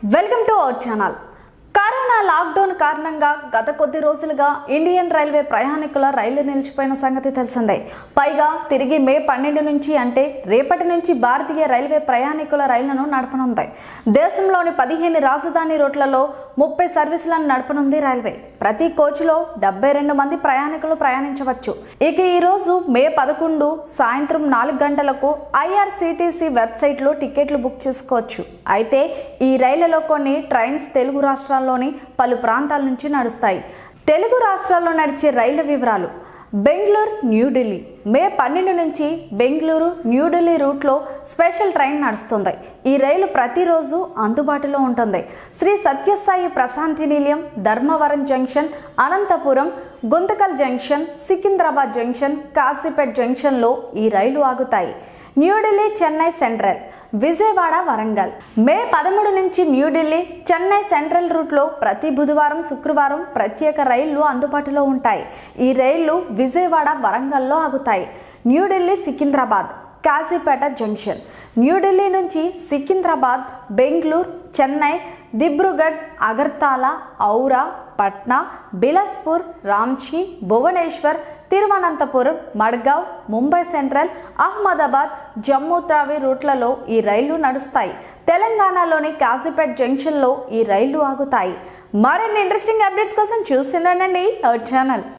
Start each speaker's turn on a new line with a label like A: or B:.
A: welcome to our channel corona lockdown కారణంగా గత కొద్ది రోజులుగా ఇండియన్ రైల్వే ప్రయాణికుల రైళ్లు నిలిచిపోయిన సంగతి తెలిసిందే పైగా తిరిగి మే పన్నెండు నుంచి అంటే రేపటి నుంచి భారతీయ రైల్వే ప్రయాణికుల రైళ్లను నడపనుంది దేశంలోని పదిహేను రాజధాని రూట్లలో ముప్పై సర్వీసులను నడపనుంది రైల్వే ప్రతి కోచ్లో డెబ్బై రెండు మంది ప్రయాణికులు ప్రయాణించవచ్చు ఇక ఈ రోజు మే పదకొండు సాయంత్రం నాలుగు గంటలకు ఐఆర్సిటిసి వెబ్సైట్లో టికెట్లు బుక్ చేసుకోవచ్చు అయితే ఈ రైళ్లలో కొన్ని ట్రైన్స్ తెలుగు రాష్ట్రాల్లోని పలు ప్రాంతాల నుంచి నడుస్తాయి తెలుగు రాష్ట్రాల్లో నడిచే రైళ్ల వివరాలు బెంగళూరు న్యూఢిల్లీ మే పన్నెండు నుంచి బెంగళూరు న్యూఢిల్లీ రూట్లో స్పెషల్ ట్రైన్ నడుస్తుంది ఈ రైలు ప్రతిరోజు అందుబాటులో ఉంటుంది Shri Sathya Sai Prashanti Nilayam Dharmavaram junction Anantapuram Guntakal junction Secunderabad junction Kazipet జంక్షన్లో ఈ రైలు ఆగుతాయి న్యూఢిల్లీ చెన్నై సెంట్రల్ విజయవాడ వరంగల్ మే పదమూడు నుంచి న్యూఢిల్లీ చెన్నై సెంట్రల్ రూట్లో ప్రతి బుధవారం శుక్రవారం ప్రత్యేక రైళ్లు అందుబాటులో ఉంటాయి ఈ రైళ్లు విజయవాడ వరంగల్లో ఆగుతాయి న్యూఢిల్లీ సికింద్రాబాద్ కాజీపేట జంక్షన్ న్యూఢిల్లీ నుంచి సికింద్రాబాద్ బెంగళూరు చెన్నై దిబ్రుగఢ్ అగర్తాల ఔరా పట్నా బిలాస్పూర్ రాంచీ భువనేశ్వర్ తిరువనంతపురం మడ్గావ్ ముంబై సెంట్రల్ అహ్మదాబాద్ జమ్మూ తావి రూట్లలో ఈ రైళ్లు నడుస్తాయి తెలంగాణలోని కాజీపేట్ జంక్షన్లో ఈ రైళ్లు ఆగుతాయి మరిన్ని ఇంట్రెస్టింగ్ అప్డేట్స్ కోసం చూస్తుండండి అవర్ ఛానల్